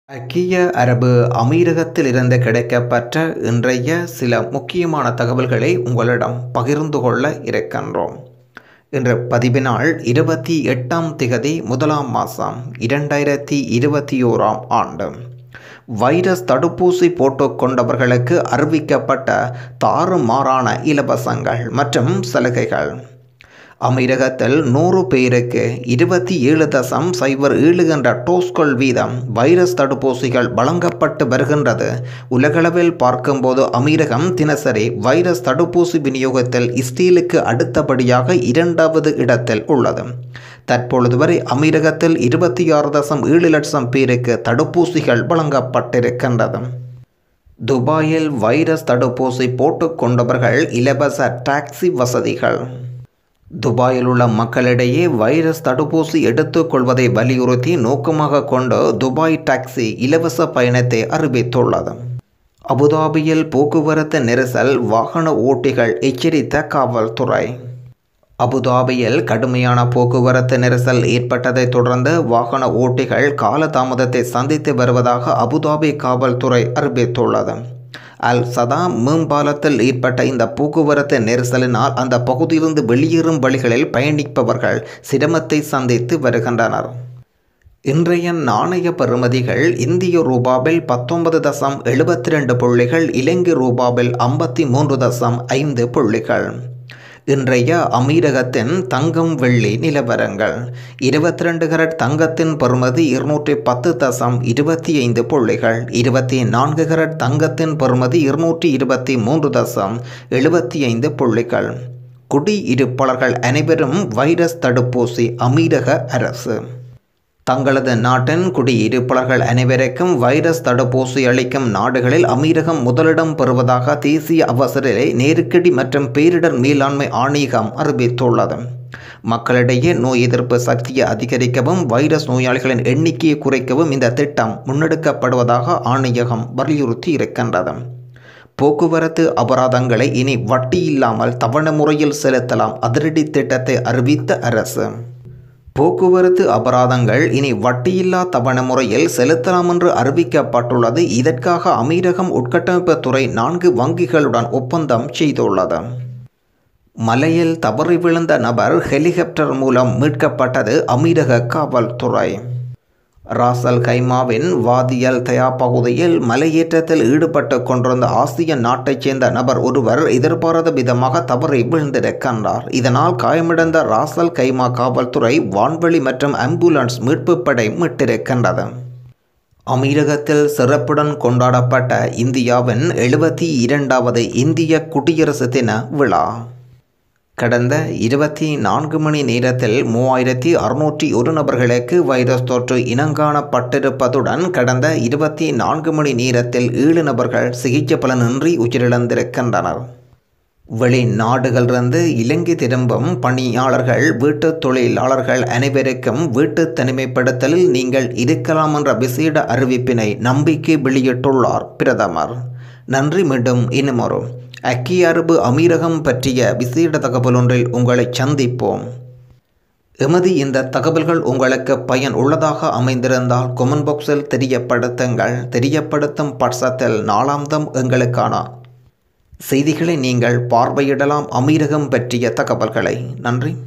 ஐக்கிய அரபு அமீரகத்தில் இருந்து கிடைக்கப்பெற்ற இன்றைய சில முக்கியமான தகவல்களை உங்களிடம் பகிர்ந்து கொள்ள இருக்கின்றோம் இன்று பதிவினால் இருபத்தி எட்டாம் திகதி முதலாம் மாதம் இரண்டாயிரத்தி இருபத்தி ஓராம் ஆண்டு வைரஸ் தடுப்பூசி போட்டுக்கொண்டவர்களுக்கு அறிவிக்கப்பட்ட தாறுமாறான இலவசங்கள் மற்றும் சலுகைகள் அமீரகத்தில் நூறு பேருக்கு இருபத்தி ஏழு தசம் சைபர் ஏழு என்ற டோஸ்கள் வீதம் வைரஸ் தடுப்பூசிகள் வழங்கப்பட்டு வருகின்றது உலகளவில் பார்க்கும்போது அமீரகம் தினசரி வைரஸ் தடுப்பூசி விநியோகத்தில் இஸ்ரேலுக்கு அடுத்தபடியாக இரண்டாவது இடத்தில் உள்ளது தற்பொழுது வரை அமீரகத்தில் இருபத்தி ஆறு தசம் ஏழு லட்சம் பேருக்கு தடுப்பூசிகள் வழங்கப்பட்டிருக்கின்றது துபாயில் வைரஸ் தடுப்பூசி போட்டுக்கொண்டவர்கள் இலவச டாக்ஸி வசதிகள் துபாயில் உள்ள மக்களிடையே வைரஸ் தடுப்பூசி எடுத்துக்கொள்வதை வலியுறுத்தி நோக்கமாக கொண்டு துபாய் டாக்ஸி இலவச பயணத்தை அறிவித்துள்ளது அபுதாபியில் போக்குவரத்து நெரிசல் வாகன ஓட்டிகள் எச்சரித்த காவல்துறை அபுதாபியில் கடுமையான போக்குவரத்து நெரிசல் ஏற்பட்டதைத் தொடர்ந்து வாகன ஓட்டிகள் காலதாமதத்தை சந்தித்து வருவதாக அபுதாபி காவல்துறை அறிவித்துள்ளது அல் சதா மேம்பாலத்தில் ஏற்பட்ட இந்த போக்குவரத்து நெரிசலினால் அந்த பகுதியிலிருந்து வெளியேறும் வழிகளில் பயணிப்பவர்கள் சிரமத்தை சந்தித்து வருகின்றனர் இன்றைய நாணய பெறுமதிகள் இந்திய ரூபாவில் பத்தொன்பது தசம் எழுபத்தி ரெண்டு புள்ளிகள் இலங்கை ரூபாவில் ஐம்பத்தி மூன்று தசம் ஐந்து புள்ளிகள் இன்றைய அமீரகத்தின் தங்கம் வெள்ளி நிலவரங்கள் இருபத்தி ரெண்டு கரட் தங்கத்தின் பெறுமதி இருநூற்றி பத்து தசம் இருபத்தி ஐந்து புள்ளிகள் இருபத்தி நான்கு கரட் தங்கத்தின் பெறுமதி இருநூற்றி இருபத்தி மூன்று தசம் எழுபத்தி ஐந்து புள்ளிகள் குடியிருப்பாளர்கள் அனைவரும் வைரஸ் தடுப்பூசி அமீரக அரசு தங்களது நாட்டின் குடியிருப்பாளர்கள் அனைவருக்கும் வைரஸ் தடுப்பூசி அளிக்கும் நாடுகளில் அமீரகம் முதலிடம் பெறுவதாக தேசிய அவசர நெருக்கடி மற்றும் பேரிடர் மேலாண்மை ஆணையகம் அறிவித்துள்ளது மக்களிடையே நோய் எதிர்ப்பு சக்தியை அதிகரிக்கவும் வைரஸ் நோயாளிகளின் எண்ணிக்கையை குறைக்கவும் இந்த திட்டம் முன்னெடுக்கப்படுவதாக ஆணையகம் வலியுறுத்தி இருக்கின்றது போக்குவரத்து அபராதங்களை இனி வட்டி இல்லாமல் தவணை முறையில் செலுத்தலாம் அதிரடி திட்டத்தை அறிவித்த அரசு போக்குவரத்து அபராதங்கள் இனி வட்டியில்லா தவணை முறையில் செலுத்தலாம் என்று அறிவிக்கப்பட்டுள்ளது இதற்காக அமீரகம் உட்கட்டமைப்புத்துறை நான்கு வங்கிகளுடன் ஒப்பந்தம் செய்துள்ளது மலையில் தவறி விழுந்த நபர் ஹெலிகாப்டர் மூலம் மீட்கப்பட்டது அமீரக காவல்துறை ராசல் கைமாவின் வாதியல் தயா பகுதியில் மலையேற்றத்தில் ஈடுபட்டு கொண்டிருந்த ஆசிய நாட்டைச் சேர்ந்த நபர் ஒருவர் எதிர்பாராத விதமாக தவறி விழுந்திருக்கின்றார் இதனால் காயமடைந்த ராசல் கைமா காவல்துறை வான்வெளி மற்றும் ஆம்புலன்ஸ் மீட்பு படை மீட்டிருக்கின்றது அமீரகத்தில் சிறப்புடன் கொண்டாடப்பட்ட இந்தியாவின் எழுபத்தி இரண்டாவது இந்திய குடியரசு தின விழா கடந்த இருபத்தி நான்கு மணி நேரத்தில் மூவாயிரத்தி அறுநூற்றி ஒரு நபர்களுக்கு வைரஸ் தொற்று இனங்காணப்பட்டிருப்பதுடன் கடந்த இருபத்தி நான்கு மணி நேரத்தில் ஏழு நபர்கள் சிகிச்சை பலனின்றி உயிரிழந்திருக்கின்றனர் வெளிநாடுகளிலிருந்து இலங்கை திரும்பும் பணியாளர்கள் வீட்டு தொழிலாளர்கள் அனைவருக்கும் வீட்டு தனிமைப்படுத்தலில் நீங்கள் இருக்கலாம் என்ற விசேட அறிவிப்பினை நம்பிக்கை வெளியிட்டுள்ளார் பிரதமர் நன்றி மீண்டும் இன்னும் ஒரு ஐக்கிய அரபு அமீரகம் பற்றிய விசேட தகவல் ஒன்றில் உங்களை சந்திப்போம் எமது இந்த தகவல்கள் உங்களுக்கு பயன் உள்ளதாக அமைந்திருந்தால் கொமெண்ட் பாக்ஸில் தெரியப்படுத்துங்கள் தெரியப்படுத்தும் பட்சத்தில் நாளாந்தம் எங்களுக்கான செய்திகளை நீங்கள் பார்வையிடலாம் அமீரகம் பற்றிய தகவல்களை நன்றி